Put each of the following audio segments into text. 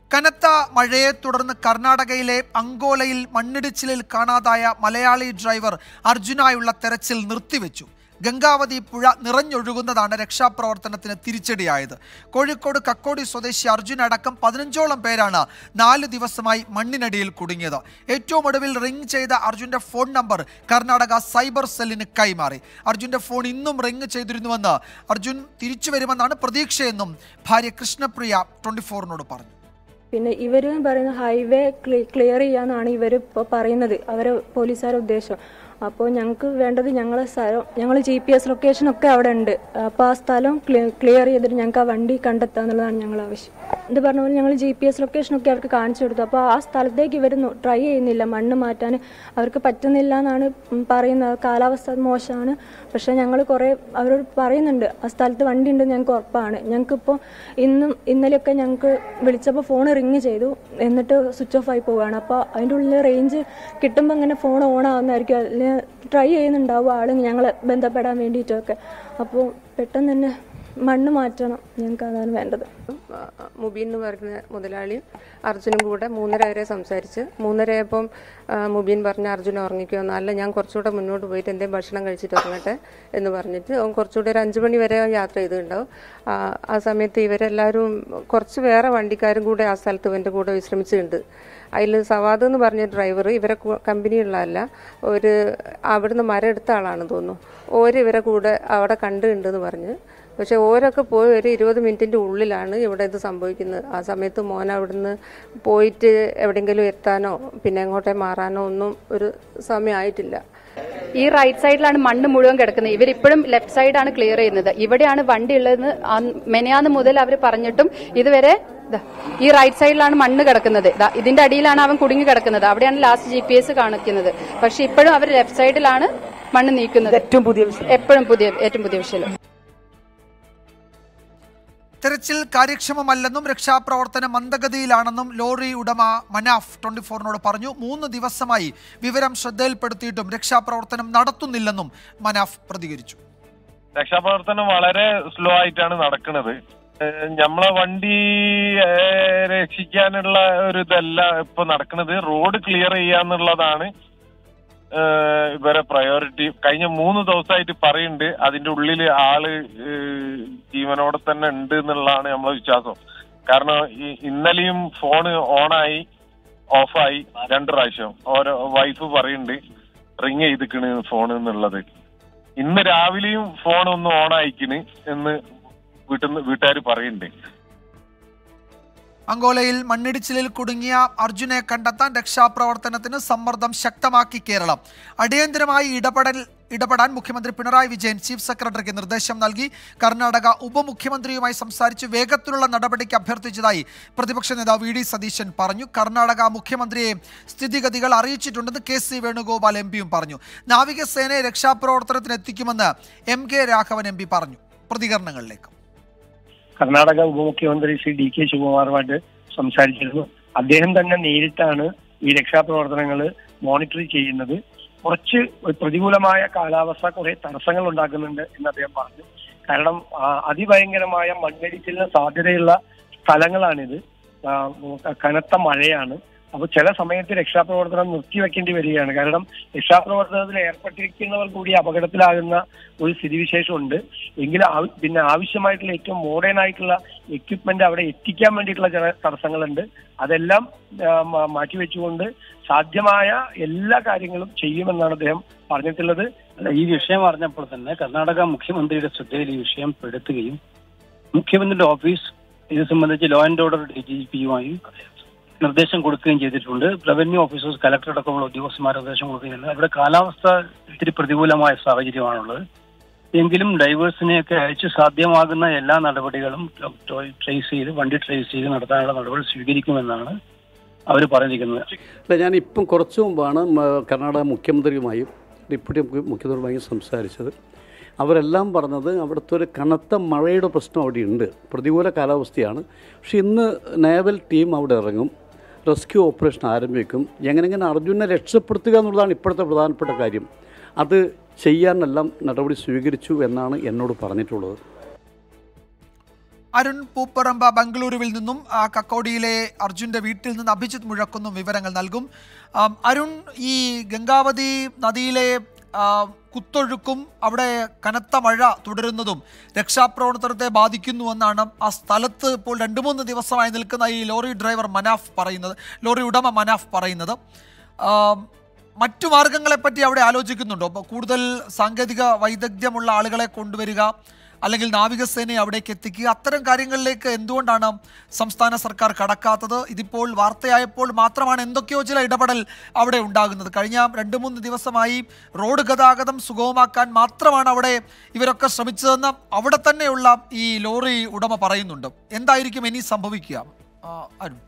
കനത്ത മഴയെ തുടർന്ന് കർണാടകയിലെ അങ്കോലയിൽ മണ്ണിടിച്ചിലിൽ കാണാതായ മലയാളി ഡ്രൈവർ അർജുനായുള്ള തെരച്ചിൽ നിർത്തിവെച്ചു ഗംഗാവതി പുഴ നിറഞ്ഞൊഴുകുന്നതാണ് രക്ഷാപ്രവർത്തനത്തിന് തിരിച്ചടിയായത് കോഴിക്കോട് കക്കോടി സ്വദേശി അർജുൻ അടക്കം പതിനഞ്ചോളം പേരാണ് നാല് ദിവസമായി മണ്ണിനടിയിൽ കുടുങ്ങിയത് ഏറ്റവും ഒടുവിൽ റിംഗ് ചെയ്ത അർജുന്റെ ഫോൺ നമ്പർ കർണാടക സൈബർ സെല്ലിന് കൈമാറി അർജുന്റെ ഫോൺ ഇന്നും റിംഗ് ചെയ്തിരുന്നുവെന്ന് അർജുൻ തിരിച്ചു വരുമെന്നാണ് പ്രതീക്ഷയെന്നും ഭാര്യ കൃഷ്ണപ്രിയ ട്വന്റി ഫോറിനോട് പറഞ്ഞു പിന്നെ ഇവർ പറയുന്ന ഹൈവേ ക്ലിയർ ചെയ്യാന്നാണ് ഇവർ ഇപ്പോൾ പറയുന്നത് അവരെ പോലീസുകാരുടെ ഉദ്ദേശം അപ്പോൾ ഞങ്ങൾക്ക് വേണ്ടത് ഞങ്ങളെ സ്ഥലം ഞങ്ങൾ ജി പി എസ് ലൊക്കേഷനൊക്കെ അവിടെ ഉണ്ട് അപ്പോൾ ആ സ്ഥലം ക്ലിയർ ചെയ്തിട്ട് ഞങ്ങൾക്ക് ആ വണ്ടി കണ്ടെത്തുക എന്നുള്ളതാണ് ഞങ്ങൾ ആവശ്യം ഇത് പറഞ്ഞ പോലെ ഞങ്ങൾ ജി പി എസ് ലൊക്കേഷനൊക്കെ അവർക്ക് കാണിച്ചു കൊടുത്തു അപ്പോൾ ആ സ്ഥലത്തേക്ക് ഇവർ ട്രൈ ചെയ്യുന്നില്ല മണ്ണ് മാറ്റാൻ അവർക്ക് പറ്റുന്നില്ല എന്നാണ് പറയുന്നത് കാലാവസ്ഥ മോശമാണ് പക്ഷേ ഞങ്ങൾ കുറേ അവരോട് പറയുന്നുണ്ട് ആ സ്ഥലത്ത് വണ്ടി ഉണ്ട് ഞങ്ങൾക്ക് ഉറപ്പാണ് ഞങ്ങൾക്കിപ്പോൾ ഇന്നും ഇന്നലെയൊക്കെ ഞങ്ങൾക്ക് വിളിച്ചപ്പോൾ ഫോൺ റിങ് ചെയ്തു എന്നിട്ട് സ്വിച്ച് ഓഫ് ആയി പോവുകയാണ് അപ്പോൾ അതിൻ്റെ ഉള്ളിൽ റേഞ്ച് കിട്ടുമ്പോൾ ഇങ്ങനെ ഫോൺ ഓൺ ആവുന്നതായിരിക്കും അല്ലെങ്കിൽ ട്രൈ ചെയ്യുന്നുണ്ടാവും ആൾ ഞങ്ങളെ ബന്ധപ്പെടാൻ വേണ്ടിയിട്ടൊക്കെ അപ്പോൾ പെട്ടെന്ന് തന്നെ മണ്ണ് മാറ്റണം ഞങ്ങൾക്ക് അതാണ് വേണ്ടത് മുബീൻ എന്ന് പറയുന്ന മുതലാളിയും അർജുനും കൂടെ മൂന്നര വരെ സംസാരിച്ച് മൂന്നരയപ്പം മുബീൻ പറഞ്ഞ അർജുൻ ഉറങ്ങിക്കോ അല്ല ഞാൻ കുറച്ചുകൂടെ മുന്നോട്ട് പോയിട്ട് എന്തെങ്കിലും ഭക്ഷണം കഴിച്ചിട്ട് ഉറങ്ങട്ടെ എന്ന് പറഞ്ഞിട്ട് അവൻ കുറച്ചുകൂടെ ഒരു അഞ്ച് മണി വരെ യാത്ര ചെയ്തിട്ടുണ്ടാവും ആ, ആ സമയത്ത് ഇവരെല്ലാവരും കുറച്ച് വേറെ വണ്ടിക്കാരും കൂടെ ആ സ്ഥലത്ത് ഇവൻ്റെ കൂടെ വിശ്രമിച്ചിട്ടുണ്ട് അതിൽ സവാദ് എന്ന് പറഞ്ഞ ഡ്രൈവർ ഇവരെ കു- കമ്പനിയുള്ളതല്ല ഒരു അവിടുന്ന് മരം എടുത്ത ആളാണ് തോന്നുന്നു ഓര് ഇവരെ കൂടെ അവിടെ കണ്ടുണ്ടെന്ന് പറഞ്ഞ് പക്ഷെ ഓരൊക്കെ പോയി ഒരു ഇരുപത് മിനിറ്റിൻ്റെ ഉള്ളിലാണ് ഇവിടെ ഇത് സംഭവിക്കുന്നത് ആ സമയത്ത് മോൻ അവിടുന്ന് പോയിട്ട് എവിടെയെങ്കിലും എത്താനോ പിന്നെ എങ്ങോട്ടേ മാറാനോ ഒന്നും ഒരു സമയമായിട്ടില്ല ഈ റൈറ്റ് സൈഡിലാണ് മണ്ണ് മുഴുവൻ കിടക്കുന്നത് ഇവരിപ്പോഴും ലെഫ്റ്റ് സൈഡാണ് ക്ലിയർ ചെയ്യുന്നത് ഇവിടെയാണ് വണ്ടി ഉള്ളതെന്ന് അന്ന് മെനയാന്ന് മുതൽ അവർ പറഞ്ഞിട്ടും ഇതുവരെ ദാ ഈ റൈറ്റ് സൈഡിലാണ് മണ്ണ് കിടക്കുന്നത് ദാ ഇതിന്റെ അടിയിലാണ് അവൻ കുടുങ്ങി കിടക്കുന്നത് അവിടെയാണ് ലാസ്റ്റ് ജി പി എസ് കാണിക്കുന്നത് പക്ഷെ ഇപ്പോഴും അവർ ലെഫ്റ്റ് സൈഡിലാണ് മണ്ണ് നീക്കുന്നത് ഏറ്റവും പുതിയ എപ്പോഴും പുതിയ ഏറ്റവും പുതിയ വിഷയം തെരച്ചിൽ കാര്യക്ഷമമല്ലെന്നും രക്ഷാപ്രവർത്തനം മന്ദഗതിയിലാണെന്നും ലോറി ഉടമ മനാഫ് ട്വന്റി ഫോറിനോട് പറഞ്ഞു മൂന്ന് ദിവസമായി വിവരം ശ്രദ്ധയിൽപ്പെടുത്തിയിട്ടും രക്ഷാപ്രവർത്തനം നടത്തുന്നില്ലെന്നും മനാഫ് പ്രതികരിച്ചു രക്ഷാപ്രവർത്തനം വളരെ സ്ലോ ആയിട്ടാണ് നടക്കുന്നത് ഏഹ് നമ്മളെ വണ്ടി ഏഹ് രക്ഷിക്കാനുള്ള ഒരു ഇതല്ല ഇപ്പൊ നടക്കുന്നത് റോഡ് ക്ലിയർ ചെയ്യാന്നുള്ളതാണ് ഏഹ് ഇവരെ പ്രയോറിറ്റി കഴിഞ്ഞ മൂന്ന് ദിവസമായിട്ട് പറയുന്നുണ്ട് അതിന്റെ ഉള്ളിൽ ആള് ഏഹ് ജീവനോടെ തന്നെ ഉണ്ട് എന്നുള്ളതാണ് നമ്മളെ വിശ്വാസം കാരണം ഈ ഇന്നലെയും ഫോണ് ഓണായി ഓഫായി രണ്ട് പ്രാവശ്യം ഓരോ വൈഫ് പറയുന്നുണ്ട് റിങ് ചെയ്തിക്കണ് ഫോൺ എന്നുള്ളത് ഇന്ന് രാവിലെയും ഫോൺ ഒന്ന് ഓൺ ആയിക്കിന് എന്ന് വീട്ടിൽ വീട്ടുകാർ പറയുന്നുണ്ട് അങ്കോലയിൽ മണ്ണിടിച്ചിലിൽ കുടുങ്ങിയ അർജുനെ കണ്ടെത്താൻ രക്ഷാപ്രവർത്തനത്തിന് സമ്മർദ്ദം ശക്തമാക്കി കേരളം അടിയന്തരമായി ഇടപെടൽ ഇടപെടാൻ മുഖ്യമന്ത്രി പിണറായി വിജയൻ ചീഫ് സെക്രട്ടറിക്ക് നിർദ്ദേശം നൽകി കർണാടക ഉപമുഖ്യമന്ത്രിയുമായി സംസാരിച്ച് വേഗത്തിലുള്ള നടപടിക്ക് അഭ്യർത്ഥിച്ചതായി പ്രതിപക്ഷ നേതാവ് വി ഡി സതീശൻ പറഞ്ഞു കർണാടക മുഖ്യമന്ത്രിയെ സ്ഥിതിഗതികൾ അറിയിച്ചിട്ടുണ്ടെന്ന് കെ സി വേണുഗോപാൽ എം പിയും പറഞ്ഞു നാവികസേനയെ രക്ഷാപ്രവർത്തനത്തിന് എത്തിക്കുമെന്ന് M K Raghavan M P പറഞ്ഞു പ്രതികരണങ്ങളിലേക്ക് കർണാടക ഉപമുഖ്യമന്ത്രി ശ്രീ ഡി കെ ശിവകുമാറുമായിട്ട് സംസാരിച്ചിരുന്നു അദ്ദേഹം തന്നെ നേരിട്ടാണ് ഈ രക്ഷാപ്രവർത്തനങ്ങൾ മോണിറ്റർ ചെയ്യുന്നത് കുറച്ച് പ്രതികൂലമായ കാലാവസ്ഥ കുറെ തടസ്സങ്ങൾ ഉണ്ടാക്കുന്നുണ്ട് എന്ന് അദ്ദേഹം പറഞ്ഞു കാരണം ആ, അതിഭയങ്കരമായ മണ്ണിടിച്ചിലിന് സാധ്യതയുള്ള സ്ഥലങ്ങളാണിത് ആ, കനത്ത മഴയാണ് അപ്പൊ ചില സമയത്ത് രക്ഷാപ്രവർത്തനം നിർത്തിവെക്കേണ്ടി വരികയാണ് കാരണം രക്ഷാപ്രവർത്തനത്തിൽ ഏർപ്പെട്ടിരിക്കുന്നവർ കൂടി അപകടത്തിലാകുന്ന ഒരു സ്ഥിതിവിശേഷമുണ്ട് എങ്കിലും ആവ- പിന്നെ ആവശ്യമായിട്ടുള്ള ഏറ്റവും മോഡേൺ ആയിട്ടുള്ള എക്യുപ്മെന്റ് അവിടെ എത്തിക്കാൻ വേണ്ടിയിട്ടുള്ള ചില തടസ്സങ്ങളുണ്ട് അതെല്ലാം ആ, മ- മാറ്റിവെച്ചുകൊണ്ട് സാധ്യമായ എല്ലാ കാര്യങ്ങളും ചെയ്യുമെന്നാണ് അദ്ദേഹം പറഞ്ഞിട്ടുള്ളത് അല്ല ഈ വിഷയം അറിഞ്ഞപ്പോൾ തന്നെ കർണാടക മുഖ്യമന്ത്രിയുടെ ശ്രദ്ധയിൽ ഈ വിഷയം പെടുത്തുകയും മുഖ്യമന്ത്രിയുടെ ഓഫീസ് ഇത് സംബന്ധിച്ച് law and order D G പിയുമായി നിർദ്ദേശം കൊടുക്കുകയും ചെയ്തിട്ടുണ്ട് റവന്യൂ ഓഫീസേഴ്സ് കലക്ടർ അടക്കമുള്ള ഉദ്യോഗസ്ഥന്മാർ നിർദ്ദേശം കൊടുക്കുകയുണ്ട് അവിടെ കാലാവസ്ഥ ഇത്തിരി പ്രതികൂലമായ സാഹചര്യമാണുള്ളത് എങ്കിലും ഡൈവേഴ്സിനെയൊക്കെ അയച്ച് സാധ്യമാകുന്ന എല്ലാ നടപടികളും ട്രേസ് ചെയ്ത് വണ്ടി ട്രേസ് ചെയ്ത് നടത്താനുള്ള നടപടി സ്വീകരിക്കുമെന്നാണ് അവർ പറഞ്ഞിരിക്കുന്നത് അല്ല ഞാൻ ഇപ്പം കുറച്ച് മുമ്പാണ് മ- കർണാടക മുഖ്യമന്ത്രിയുമായും ഡെപ്യൂട്ടി മുഖ്യ- മുഖ്യമന്ത്രിയുമായും സംസാരിച്ചത് അവരെല്ലാം പറഞ്ഞത് അവിടുത്തെ ഒരു കനത്ത മഴയുടെ പ്രശ്നം അവിടെയുണ്ട് പ്രതികൂല കാലാവസ്ഥയാണ് പക്ഷെ ഇന്ന് നേവൽ ടീം അവിടെ ഇറങ്ങും റെസ്ക്യൂ ഓപ്പറേഷൻ ആരംഭിക്കും എങ്ങനെങ്ങനെ അർജുനെ രക്ഷപ്പെടുത്തുക എന്നുള്ളതാണ് ഇപ്പോഴത്തെ പ്രധാനപ്പെട്ട കാര്യം അത് ചെയ്യാനെല്ലാം നടപടി സ്വീകരിച്ചു എന്നാണ് എന്നോട് പറഞ്ഞിട്ടുള്ളത് അരുൺ പൂപ്പറമ്പ ബംഗളൂരുവിൽ നിന്നും ആ, കക്കോടിയിലെ അർജുന്റെ വീട്ടിൽ നിന്ന് അഭിജിത്ത് മുഴക്കുന്നും വിവരങ്ങൾ നൽകും ആം, അരുൺ ഈ ഗംഗാവതി നദിയിലെ ആ, കുത്തൊഴുക്കും അവിടെ കനത്ത മഴ തുടരുന്നതും രക്ഷാപ്രവർത്തനത്തെ ബാധിക്കുന്നുവെന്നാണ് ആ സ്ഥലത്ത് ഇപ്പോൾ രണ്ട് മൂന്ന് ദിവസമായി നിൽക്കുന്ന ഈ ലോറി ഡ്രൈവർ മനാഫ് പറയുന്നത് ലോറി ഉടമ മനാഫ് പറയുന്നത് ആം, മറ്റു മാർഗങ്ങളെപ്പറ്റി അവിടെ ആലോചിക്കുന്നുണ്ടോ അപ്പോൾ കൂടുതൽ സാങ്കേതിക വൈദഗ്ധ്യമുള്ള ആളുകളെ കൊണ്ടുവരിക അല്ലെങ്കിൽ നാവികസേനയെ അവിടേക്ക് എത്തിക്കുക അത്തരം കാര്യങ്ങളിലേക്ക് എന്തുകൊണ്ടാണ് സംസ്ഥാന സർക്കാർ കടക്കാത്തത് ഇതിപ്പോൾ വാർത്തയായപ്പോൾ മാത്രമാണ് എന്തൊക്കെയോ ചില ഇടപെടൽ അവിടെ ഉണ്ടാകുന്നത് കഴിഞ്ഞ രണ്ട് മൂന്ന് ദിവസമായി റോഡ് ഗതാഗതം സുഗമമാക്കാൻ മാത്രമാണ് അവിടെ ഇവരൊക്കെ ശ്രമിച്ചതെന്ന് അവിടെ തന്നെയുള്ള ഈ ലോറി ഉടമ പറയുന്നുണ്ട് എന്തായിരിക്കും ഇനി സംഭവിക്കുക ആ, അരുൺ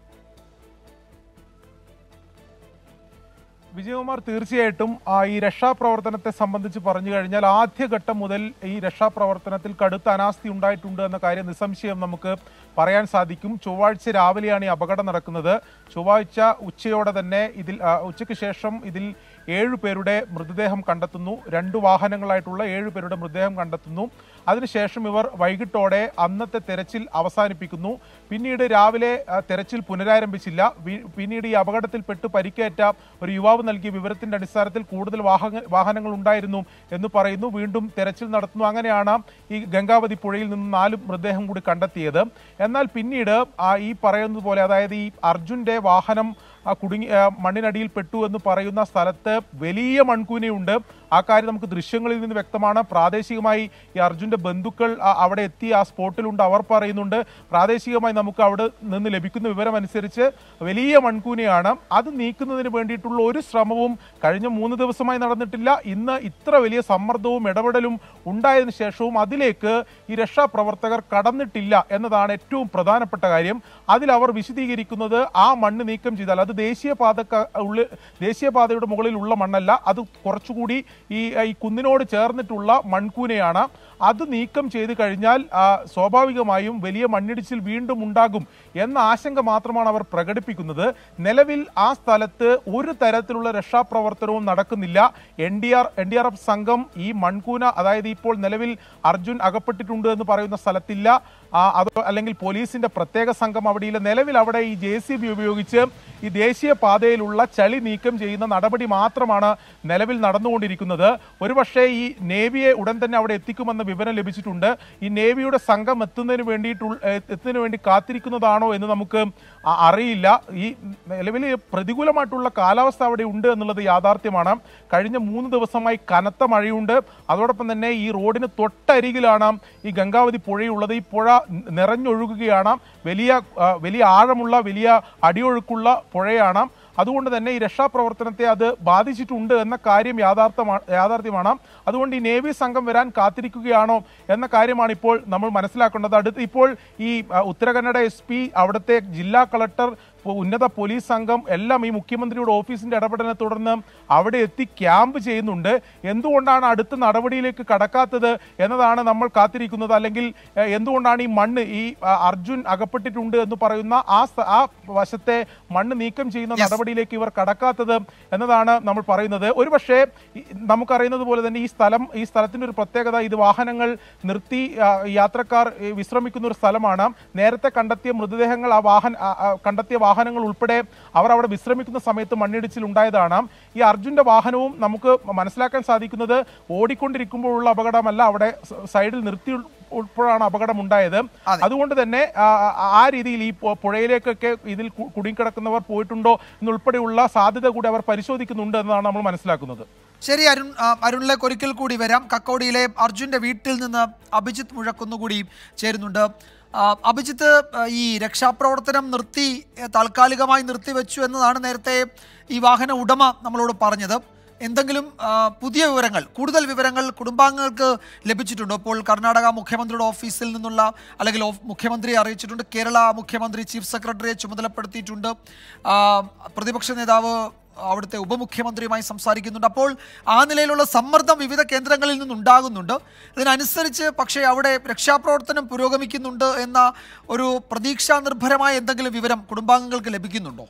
വിജയകുമാർ തീർച്ചയായിട്ടും ആ, ഈ രക്ഷാപ്രവർത്തനത്തെ സംബന്ധിച്ച് പറഞ്ഞു കഴിഞ്ഞാൽ ആദ്യഘട്ടം മുതൽ ഈ രക്ഷാപ്രവർത്തനത്തിൽ കടുത്ത അനാസ്ഥി ഉണ്ടായിട്ടുണ്ട് എന്ന കാര്യം നിസ്സംശയം നമുക്ക് പറയാൻ സാധിക്കും ചൊവ്വാഴ്ച രാവിലെയാണ് ഈ അപകടം നടക്കുന്നത് ചൊവ്വാഴ്ച ഉച്ചയോടെ തന്നെ ഇതിൽ ആ, ഉച്ചയ്ക്ക് ശേഷം ഇതിൽ ഏഴു പേരുടെ മൃതദേഹം കണ്ടെത്തുന്നു രണ്ട് വാഹനങ്ങളായിട്ടുള്ള ഏഴു പേരുടെ മൃതദേഹം കണ്ടെത്തുന്നു അതിനുശേഷം ഇവർ വൈകിട്ടോടെ അന്നത്തെ തെരച്ചിൽ അവസാനിപ്പിക്കുന്നു പിന്നീട് രാവിലെ ആ, തെരച്ചിൽ പുനരാരംഭിച്ചില്ല വി- പിന്നീട് ഈ അപകടത്തിൽപ്പെട്ട് പരിക്കേറ്റ ഒരു യുവാവ് നൽകിയ വിവരത്തിന്റെ അടിസ്ഥാനത്തിൽ കൂടുതൽ വാഹന വാഹനങ്ങൾ ഉണ്ടായിരുന്നു എന്ന് പറയുന്നു വീണ്ടും തെരച്ചിൽ നടത്തുന്നു അങ്ങനെയാണ് ഈ ഗംഗാവതി പുഴയിൽ നിന്ന് നാല് മൃതദേഹം കൂടി കണ്ടെത്തിയത് എന്നാൽ പിന്നീട് ആ ഈ പറയുന്നത് പോലെ അതായത് ഈ അർജുന്റെ വാഹനം ആ കുടുങ്ങി ആ, മണ്ണിനടിയിൽ പെട്ടു എന്ന് പറയുന്ന സ്ഥലത്ത് വലിയ മൺകൂനയുണ്ട് ആ കാര്യം നമുക്ക് ദൃശ്യങ്ങളിൽ നിന്ന് വ്യക്തമാണ് പ്രാദേശികമായി ഈ അർജുന്റെ ബന്ധുക്കൾ ആ- അവിടെ എത്തി ആ സ്പോട്ടിലുണ്ട് അവർ പറയുന്നുണ്ട് പ്രാദേശികമായി നമുക്ക് അവിടെ നിന്ന് ലഭിക്കുന്ന വിവരം അനുസരിച്ച് വലിയ മൺകൂനയാണ് അത് നീക്കുന്നതിന് വേണ്ടിയിട്ടുള്ള ഒരു ശ്രമവും കഴിഞ്ഞ മൂന്ന് ദിവസമായി നടന്നിട്ടില്ല ഇന്ന് ഇത്ര വലിയ സമ്മർദ്ദവും ഇടപെടലും ഉണ്ടായതിനു ശേഷവും അതിലേക്ക് ഈ രക്ഷാപ്രവർത്തകർ കടന്നിട്ടില്ല എന്നതാണ് ഏറ്റവും പ്രധാനപ്പെട്ട കാര്യം അതിൽ അവർ വിശദീകരിക്കുന്നത് ആ മണ്ണ് നീക്കം ചെയ്താൽ അത് ദേശീയപാത ഉള്ളിൽ ദേശീയപാതയുടെ മുകളിലുള്ള മണ്ണല്ല അത് കുറച്ചുകൂടി ഈ ഈ കുന്നിനോട് ചേർന്നിട്ടുള്ള മൺകൂനയാണ് അത് നീക്കം ചെയ്ത് കഴിഞ്ഞാൽ ആ, സ്വാഭാവികമായും വലിയ മണ്ണിടിച്ചിൽ വീണ്ടും ഉണ്ടാകും എന്ന ആശങ്ക മാത്രമാണ് അവർ പ്രകടിപ്പിക്കുന്നത് നിലവിൽ ആ സ്ഥലത്ത് ഒരു തരത്തിലുള്ള രക്ഷാപ്രവർത്തനവും നടക്കുന്നില്ല N D R N D R F സംഘം ഈ മൺകൂന അതായത് ഇപ്പോൾ നിലവിൽ അർജുൻ അകപ്പെട്ടിട്ടുണ്ട് എന്ന് പറയുന്ന സ്ഥലത്തില്ല ആ, അത് അല്ലെങ്കിൽ പോലീസിന്റെ പ്രത്യേക സംഘം അവിടെയില്ല നിലവിൽ അവിടെ ഈ ജെ സി ബി ഉപയോഗിച്ച് ഈ ദേശീയ പാതയിലുള്ള ചളി നീക്കം ചെയ്യുന്ന നടപടി മാത്രമാണ് നിലവിൽ നടന്നുകൊണ്ടിരിക്കുന്നത് ഒരുപക്ഷെ ഈ നേവിയെ ഉടൻ തന്നെ അവിടെ എത്തിക്കുമെന്ന വിവരം ലഭിച്ചിട്ടുണ്ട് ഈ നേവിയുടെ സംഘം എത്തുന്നതിന് വേണ്ടിയിട്ടുള്ള എത്തുന്നതിന് വേണ്ടി കാത്തിരിക്കുന്നതാണോ എന്ന് നമുക്ക് അ- അറിയില്ല ഈ നിലവിൽ പ്രതികൂലമായിട്ടുള്ള കാലാവസ്ഥ അവിടെ ഉണ്ട് എന്നുള്ളത് യാഥാർത്ഥ്യമാണ് കഴിഞ്ഞ മൂന്ന് ദിവസമായി കനത്ത മഴയുണ്ട് അതോടൊപ്പം തന്നെ ഈ റോഡിന് തൊട്ടരികിലാണ് ഈ ഗംഗാവതി പുഴയുള്ളത് ഈ പുഴ നിറഞ്ഞൊഴുകുകയാണ് വലിയ ആ, വലിയ ആഴമുള്ള വലിയ അടിയൊഴുക്കുള്ള പുഴയാണ് അതുകൊണ്ട് തന്നെ ഈ രക്ഷാപ്രവർത്തനത്തെ അത് ബാധിച്ചിട്ടുണ്ട് എന്ന കാര്യം യാഥാർത്ഥമാണ് യാഥാർത്ഥ്യമാണ് അതുകൊണ്ട് ഈ നേവി സംഘം വരാൻ കാത്തിരിക്കുകയാണോ എന്ന കാര്യമാണ് ഇപ്പോൾ നമ്മൾ മനസ്സിലാക്കേണ്ടത് അടുത്ത് ഇപ്പോൾ ഈ ആ, ഉത്തര കന്നഡ എസ് പി അവിടുത്തെ ജില്ലാ കളക്ടർ പോ- ഉന്നത പോലീസ് സംഘം എല്ലാം ഈ മുഖ്യമന്ത്രിയുടെ ഓഫീസിന്റെ ഇടപെടലിനെ തുടർന്ന് അവിടെ എത്തി ക്യാമ്പ് ചെയ്യുന്നുണ്ട് എന്തുകൊണ്ടാണ് അടുത്ത നടപടിയിലേക്ക് കടക്കാത്തത് എന്നതാണ് നമ്മൾ കാത്തിരിക്കുന്നത് അല്ലെങ്കിൽ ഏഹ്, എന്തുകൊണ്ടാണ് ഈ മണ്ണ് ഈ ആ, അർജുൻ അകപ്പെട്ടിട്ടുണ്ട് എന്ന് പറയുന്ന ആ സ്ഥ- ആ വശത്തെ മണ്ണ് നീക്കം ചെയ്യുന്ന നടപടിയിലേക്ക് ഇവർ കടക്കാത്തത് എന്നതാണ് നമ്മൾ പറയുന്നത് ഒരുപക്ഷെ ഈ- നമുക്കറിയുന്നത് പോലെ തന്നെ ഈ സ്ഥലം ഈ സ്ഥലത്തിന്റെ ഒരു പ്രത്യേകത ഇത് വാഹനങ്ങൾ നിർത്തി ആ, യാത്രക്കാർ ഏ, വിശ്രമിക്കുന്ന ഒരു സ്ഥലമാണ് നേരത്തെ കണ്ടെത്തിയ മൃതദേഹങ്ങൾ ആ വാഹന ആ, ആ, കണ്ടെത്തിയ വാഹനങ്ങൾ ഉൾപ്പെടെ അവർ അവിടെ വിശ്രമിക്കുന്ന സമയത്ത് മണ്ണിടിച്ചിൽ ഉണ്ടായതാണ് ഈ അർജുന്റെ വാഹനവും നമുക്ക് മനസ്സിലാക്കാൻ സാധിക്കുന്നത് ഓടിക്കൊണ്ടിരിക്കുമ്പോഴുള്ള അപകടമല്ല അവിടെ സ- സൈഡിൽ നിർത്തി ഉൾപ്പെടാണ് അപകടം ഉണ്ടായത് അതുകൊണ്ട് തന്നെ ആ, ആ- ആ രീതിയിൽ ഈ പു- പുഴയിലേക്കൊക്കെ ഇതിൽ കു- കുടുങ്ങിക്കിടക്കുന്നവർ പോയിട്ടുണ്ടോ എന്നുൾപ്പെടെയുള്ള സാധ്യത കൂടി അവർ പരിശോധിക്കുന്നുണ്ട് എന്നതാണ് നമ്മൾ മനസ്സിലാക്കുന്നത് ശരി അരുൺ ആ, അരുണിലേക്ക് ഒരിക്കൽ കൂടി വരാം കക്കോടിയിലെ അർജുന്റെ വീട്ടിൽ നിന്ന് അഭിജിത്ത് മുഴക്കുന്നുകൂടി ചേരുന്നുണ്ട് ആ, അഭിജിത്ത് ആ, ഈ രക്ഷാപ്രവർത്തനം നിർത്തി ഏ, താൽക്കാലികമായി നിർത്തിവെച്ചു എന്നതാണ് നേരത്തെ ഈ വാഹന ഉടമ നമ്മളോട് പറഞ്ഞത് എന്തെങ്കിലും ആ, പുതിയ വിവരങ്ങൾ കൂടുതൽ വിവരങ്ങൾ കുടുംബാംഗങ്ങൾക്ക് ലഭിച്ചിട്ടുണ്ടോ ഇപ്പോൾ കർണാടക മുഖ്യമന്ത്രിയുടെ ഓഫീസിൽ നിന്നുള്ള അല്ലെങ്കിൽ ഓഫ്- മുഖ്യമന്ത്രിയെ അറിയിച്ചിട്ടുണ്ട് കേരള മുഖ്യമന്ത്രി ചീഫ് സെക്രട്ടറിയെ ചുമതലപ്പെടുത്തിയിട്ടുണ്ട് ആ, പ്രതിപക്ഷ നേതാവ് അവിടുത്തെ ഉപമുഖ്യമന്ത്രിയുമായി സംസാരിക്കുന്നുണ്ട് അപ്പോൾ ആ നിലയിലുള്ള സമ്മർദ്ദം വിവിധ കേന്ദ്രങ്ങളിൽ നിന്നുണ്ടാകുന്നുണ്ട് ഇതിനനുസരിച്ച് പക്ഷേ അവിടെ രക്ഷാപ്രവർത്തനം പുരോഗമിക്കുന്നുണ്ട് എന്ന ഒരു പ്രതീക്ഷാ നിർഭരമായ എന്തെങ്കിലും വിവരം കുടുംബാംഗങ്ങൾക്ക് ലഭിക്കുന്നുണ്ടോ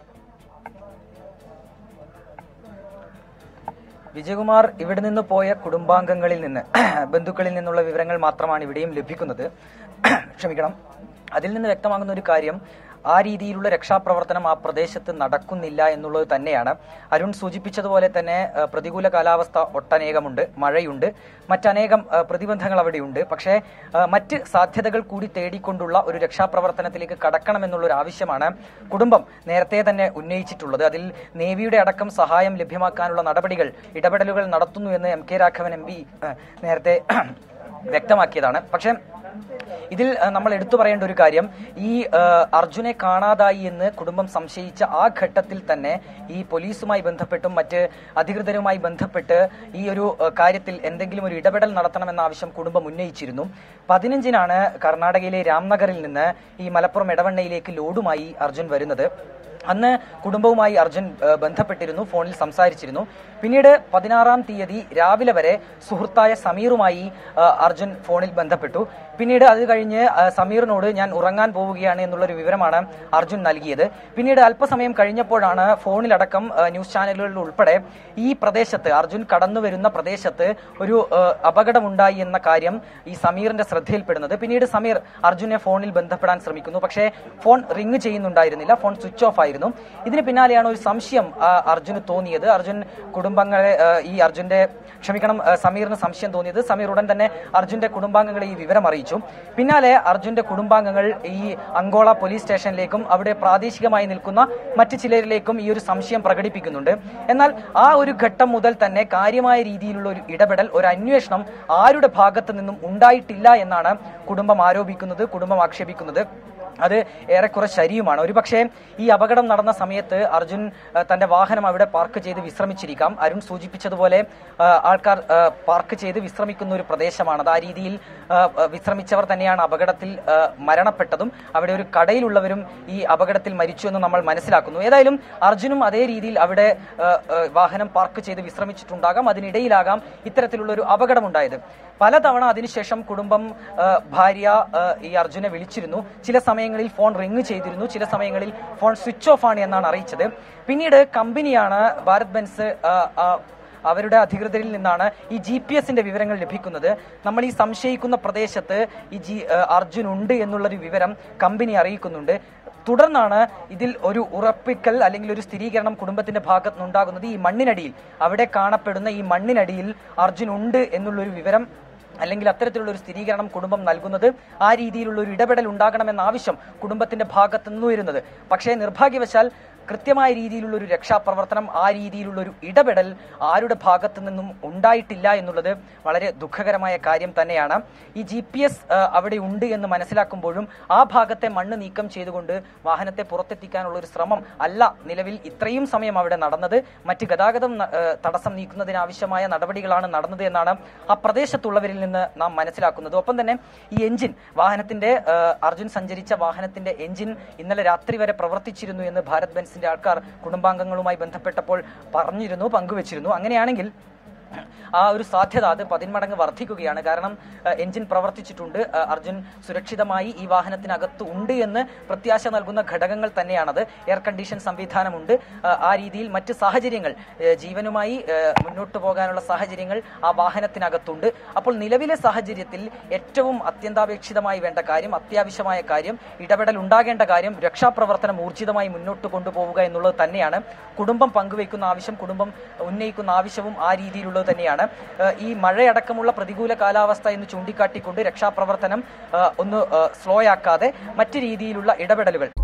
വിജയകുമാർ ഇവിടെ നിന്ന് പോയ കുടുംബാംഗങ്ങളിൽ നിന്ന് ബന്ധുക്കളിൽ നിന്നുള്ള വിവരങ്ങൾ മാത്രമാണ് ഇവിടെയും ലഭിക്കുന്നത് ക്ഷമിക്കണം അതിൽ നിന്ന് വ്യക്തമാകുന്ന ഒരു കാര്യം ആ രീതിയിലുള്ള രക്ഷാപ്രവർത്തനം ആ പ്രദേശത്ത് നടക്കുന്നില്ല എന്നുള്ളത് തന്നെയാണ് അരുൺ സൂചിപ്പിച്ചതുപോലെ തന്നെ ഏഹ്, പ്രതികൂല കാലാവസ്ഥ ഒട്ടനേകമുണ്ട് മഴയുണ്ട് മറ്റനേകം ഏഹ്, പ്രതിബന്ധങ്ങൾ അവിടെയുണ്ട് പക്ഷേ ഏഹ്, മറ്റ് സാധ്യതകൾ കൂടി തേടിക്കൊണ്ടുള്ള ഒരു രക്ഷാപ്രവർത്തനത്തിലേക്ക് കടക്കണമെന്നുള്ള ഒരു ആവശ്യമാണ് കുടുംബം നേരത്തെ തന്നെ ഉന്നയിച്ചിട്ടുള്ളത് അതിൽ നേവിയുടെ അടക്കം സഹായം ലഭ്യമാക്കാനുള്ള നടപടികൾ ഇടപെടലുകൾ നടത്തുന്നു എന്ന് M K Raghavan M P നേരത്തെ വ്യക്തമാക്കിയതാണ് പക്ഷേ ഇതിൽ അഹ്, നമ്മൾ എടുത്തു പറയേണ്ട ഒരു കാര്യം ഈ അഹ്, അർജുനെ കാണാതായി എന്ന് കുടുംബം സംശയിച്ച ആ ഘട്ടത്തിൽ തന്നെ ഈ പോലീസുമായി ബന്ധപ്പെട്ടും മറ്റ് അധികൃതരുമായി ബന്ധപ്പെട്ട് ഈ ഒരു അഹ്, കാര്യത്തിൽ എന്തെങ്കിലും ഒരു ഇടപെടൽ നടത്തണമെന്ന ആവശ്യം കുടുംബം ഉന്നയിച്ചിരുന്നു പതിനഞ്ചിനാണ് കർണാടകയിലെ രാംനഗറിൽ നിന്ന് ഈ മലപ്പുറം ഇടവണ്ണയിലേക്ക് ലോഡുമായി അർജുൻ വരുന്നത് അന്ന് കുടുംബവുമായി അർജുൻ ഏഹ്, ബന്ധപ്പെട്ടിരുന്നു ഫോണിൽ സംസാരിച്ചിരുന്നു പിന്നീട് പതിനാറാം തീയതി രാവിലെ വരെ സുഹൃത്തായ സമീറുമായി ഏഹ്, അർജുൻ ഫോണിൽ ബന്ധപ്പെട്ടു പിന്നീട് അത് കഴിഞ്ഞ് ഏഹ്, സമീറിനോട് ഞാൻ ഉറങ്ങാൻ പോവുകയാണ് എന്നുള്ളൊരു വിവരമാണ് അർജുൻ നൽകിയത് പിന്നീട് അല്പസമയം കഴിഞ്ഞപ്പോഴാണ് ഫോണിലടക്കം ഏഹ്, ന്യൂസ് ചാനലുകളിൽ ഉൾപ്പെടെ ഈ പ്രദേശത്ത് അർജുൻ കടന്നു വരുന്ന പ്രദേശത്ത് ഒരു ഏഹ്, അപകടമുണ്ടായി എന്ന കാര്യം ഈ സമീറിന്റെ ശ്രദ്ധയിൽപ്പെടുന്നത് പിന്നീട് സമീർ അർജുനെ ഫോണിൽ ബന്ധപ്പെടാൻ ശ്രമിക്കുന്നു പക്ഷേ ഫോൺ റിങ് ചെയ്യുന്നുണ്ടായിരുന്നില്ല ഫോൺ സ്വിച്ച് ഓഫ് ആയിരുന്നു ഇതിന് പിന്നാലെയാണ് ഒരു സംശയം ആ, അർജുന് തോന്നിയത് അർജുൻ കുടുംബങ്ങളെ ആ, ഈ അർജുന്റെ ക്ഷമിക്കണം ആ, സമീറിന് സംശയം തോന്നിയത് സമീർ ഉടൻ തന്നെ അർജുന്റെ കുടുംബാംഗങ്ങളെ ഈ വിവരം അറിയിച്ചു പിന്നാലെ അർജുന്റെ കുടുംബാംഗങ്ങൾ ഈ അങ്കോള പോലീസ് സ്റ്റേഷനിലേക്കും അവിടെ പ്രാദേശികമായി നിൽക്കുന്ന മറ്റു ചിലരിലേക്കും ഈ ഒരു സംശയം പ്രകടിപ്പിക്കുന്നുണ്ട് എന്നാൽ ആ ഒരു ഘട്ടം മുതൽ തന്നെ കാര്യമായ രീതിയിലുള്ള ഒരു ഇടപെടൽ ഒരു അന്വേഷണം ആരുടെ ഭാഗത്ത് നിന്നും ഉണ്ടായിട്ടില്ല എന്നാണ് കുടുംബം ആരോപിക്കുന്നത് കുടുംബം ആക്ഷേപിക്കുന്നത് അത് ഏറെക്കുറെ ശരിയുമാണ് ഒരുപക്ഷെ ഈ അപകടം നടന്ന സമയത്ത് അർജുൻ ആ, തന്റെ വാഹനം അവിടെ പാർക്ക് ചെയ്ത് വിശ്രമിച്ചിരിക്കാം അരുൺ സൂചിപ്പിച്ചതുപോലെ ആ, ആൾക്കാർ ആ, പാർക്ക് ചെയ്ത് വിശ്രമിക്കുന്ന ഒരു പ്രദേശമാണ് അത് ആ രീതിയിൽ ആ, ആ, വിശ്രമിച്ചവർ തന്നെയാണ് അപകടത്തിൽ ആ, മരണപ്പെട്ടതും അവിടെ ഒരു കടയിലുള്ളവരും ഈ അപകടത്തിൽ മരിച്ചു എന്ന് നമ്മൾ മനസ്സിലാക്കുന്നു ഏതായാലും അർജുനും അതേ രീതിയിൽ അവിടെ ആ, ആ, വാഹനം പാർക്ക് ചെയ്ത് വിശ്രമിച്ചിട്ടുണ്ടാകാം അതിനിടയിലാകാം ഇത്തരത്തിലുള്ള ഒരു അപകടമുണ്ടായത് പലതവണ അതിനുശേഷം കുടുംബം ആ, ഭാര്യ ആ, ഈ അർജുനെ വിളിച്ചിരുന്നു ചില സമയങ്ങളിൽ ഫോൺ റിങ് ചെയ്തിരുന്നു ചില സമയങ്ങളിൽ ഫോൺ സ്വിച്ച് ഓഫ് ആണ് എന്നാണ് അറിയിച്ചത് പിന്നീട് കമ്പനിയാണ് ഭാരത് ബെൻസ് ആ, ആ, അവരുടെ അധികൃതരിൽ നിന്നാണ് ഈ ജി പി എസിന്റെ വിവരങ്ങൾ ലഭിക്കുന്നത് നമ്മൾ ഈ സംശയിക്കുന്ന പ്രദേശത്ത് ഈ ജി ആ, അർജുൻ ഉണ്ട് എന്നുള്ളൊരു വിവരം കമ്പനി അറിയിക്കുന്നുണ്ട് തുടർന്നാണ് ഇതിൽ ഒരു ഉറപ്പിക്കൽ അല്ലെങ്കിൽ ഒരു സ്ഥിരീകരണം കുടുംബത്തിന്റെ ഭാഗത്ത് നിന്നുണ്ടാകുന്നത് ഈ മണ്ണിനടിയിൽ അവിടെ കാണപ്പെടുന്ന ഈ മണ്ണിനടിയിൽ അർജുൻ ഉണ്ട് എന്നുള്ളൊരു വിവരം അല്ലെങ്കിൽ അത്തരത്തിലുള്ള ഒരു സ്ഥിരീകരണം കുടുംബം നൽകുന്നത് ആ രീതിയിലുള്ള ഒരു ഇടപെടൽ ഉണ്ടാകണമെന്ന ആവശ്യം കുടുംബത്തിന്റെ ഭാഗത്തു നിന്ന് വരുന്നത് പക്ഷേ നിർഭാഗ്യവശാൽ കൃത്യമായ രീതിയിലുള്ള ഒരു രക്ഷാപ്രവർത്തനം ആ രീതിയിലുള്ള ഒരു ഇടപെടൽ ആരുടെ ഭാഗത്തു നിന്നും ഉണ്ടായിട്ടില്ല എന്നുള്ളത് വളരെ ദുഃഖകരമായ കാര്യം തന്നെയാണ് ഈ ജി പി എസ് അവിടെ ഉണ്ട് എന്ന് മനസ്സിലാക്കുമ്പോഴും ആ ഭാഗത്തെ മണ്ണ് നീക്കം ചെയ്തുകൊണ്ട് വാഹനത്തെ പുറത്തെത്തിക്കാനുള്ള ഒരു ശ്രമം അല്ല നിലവിൽ ഇത്രയും സമയം അവിടെ നടന്നത് മറ്റ് ഗതാഗതം ന- ഏഹ് തടസ്സം നീക്കുന്നതിനാവശ്യമായ നടപടികളാണ് നടന്നത് എന്നാണ് ആ പ്രദേശത്തുള്ളവരിൽ നിന്ന് നാം മനസ്സിലാക്കുന്നത് ഒപ്പം തന്നെ ഈ എഞ്ചിൻ വാഹനത്തിന്റെ ഏഹ് അർജുൻ സഞ്ചരിച്ച വാഹനത്തിന്റെ എഞ്ചിൻ ഇന്നലെ രാത്രി വരെ പ്രവർത്തിച്ചിരുന്നു എന്ന് ഭാരത് ബെൻസിന്റെ ആൾക്കാർ കുടുംബാംഗങ്ങളുമായി ബന്ധപ്പെട്ടപ്പോൾ പറഞ്ഞിരുന്നു പങ്കുവച്ചിരുന്നു അങ്ങനെയാണെങ്കിൽ ആ ഒരു സാധ്യത അത് പതിന്മടങ്ങ് വർദ്ധിക്കുകയാണ് കാരണം ഏഹ്, എഞ്ചിൻ പ്രവർത്തിച്ചിട്ടുണ്ട് ഏഹ്, അർജുൻ സുരക്ഷിതമായി ഈ വാഹനത്തിനകത്ത് ഉണ്ട് എന്ന് പ്രത്യാശ നൽകുന്ന ഘടകങ്ങൾ തന്നെയാണത് എയർ കണ്ടീഷൻ സംവിധാനമുണ്ട് ഏഹ്, ആ രീതിയിൽ മറ്റ് സാഹചര്യങ്ങൾ ഏഹ്, ജീവനുമായി ഏഹ്, മുന്നോട്ട് പോകാനുള്ള സാഹചര്യങ്ങൾ ആ വാഹനത്തിനകത്തുണ്ട് അപ്പോൾ നിലവിലെ സാഹചര്യത്തിൽ ഏറ്റവും അത്യന്താപേക്ഷിതമായി വേണ്ട കാര്യം അത്യാവശ്യമായ കാര്യം ഇടപെടൽ ഉണ്ടാകേണ്ട കാര്യം രക്ഷാപ്രവർത്തനം ഊർജിതമായി മുന്നോട്ട് കൊണ്ടുപോവുക എന്നുള്ളത് തന്നെയാണ് കുടുംബം പങ്കുവയ്ക്കുന്ന ആവശ്യം കുടുംബം ഉന്നയിക്കുന്ന ആവശ്യവും ആ രീതിയിലുള്ളത് തന്നെയാണ് ഏഹ് ഈ മഴയടക്കമുള്ള പ്രതികൂല കാലാവസ്ഥ എന്ന് ചൂണ്ടിക്കാട്ടിക്കൊണ്ട് രക്ഷാപ്രവർത്തനം ഏഹ് ഒന്ന് സ്ലോ ആക്കാതെ മറ്റു രീതിയിലുള്ള ഇടപെടലുകൾ